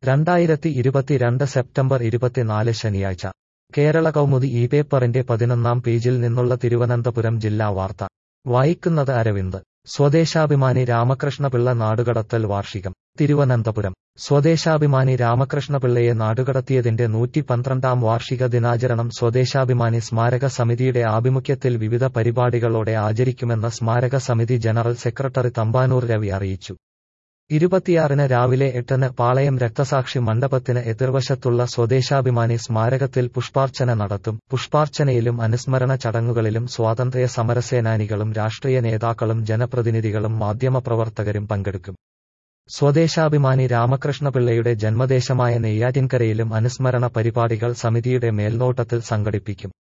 രണ്ടായിരത്തി ഇരുപത്തിരണ്ട് സെപ്റ്റംബർ ഇരുപത്തിനാല് ശനിയാഴ്ച കേരള കൗമുദി ഈ പേപ്പറിന്റെ പതിനൊന്നാം പേജിൽ നിന്നുള്ള തിരുവനന്തപുരം ജില്ലാ വാർത്ത വായിക്കുന്നത് അരവിന്ദ് സ്വദേശാഭിമാനി രാമകൃഷ്ണപിള്ള നാടുകടത്തൽ വാർഷികം തിരുവനന്തപുരം സ്വദേശാഭിമാനി രാമകൃഷ്ണപിള്ളയെ നാടുകടത്തിയതിന്റെ നൂറ്റി പന്ത്രണ്ടാം വാർഷിക ദിനാചരണം സ്വദേശാഭിമാനി സ്മാരക സമിതിയുടെ ആഭിമുഖ്യത്തിൽ വിവിധ പരിപാടികളോടെ ആചരിക്കുമെന്ന് സ്മാരക സമിതി ജനറൽ സെക്രട്ടറി തമ്പാനൂർ രവി അറിയിച്ചു ഇരുപത്തിയാറിന് രാവിലെ എട്ടിന് പാളയം രക്തസാക്ഷി മണ്ഡപത്തിന് എതിർവശത്തുള്ള സ്വദേശാഭിമാനി സ്മാരകത്തിൽ പുഷ്പാർച്ചന നടത്തും പുഷ്പാർച്ചനയിലും അനുസ്മരണ ചടങ്ങുകളിലും സ്വാതന്ത്ര്യ സമരസേനാനികളും രാഷ്ട്രീയ നേതാക്കളും ജനപ്രതിനിധികളും മാധ്യമപ്രവർത്തകരും പങ്കെടുക്കും സ്വദേശാഭിമാനി രാമകൃഷ്ണപിള്ളയുടെ ജന്മദേശമായ നെയ്യാറ്റിൻകരയിലും അനുസ്മരണ പരിപാടികൾ സമിതിയുടെ മേൽനോട്ടത്തിൽ സംഘടിപ്പിക്കും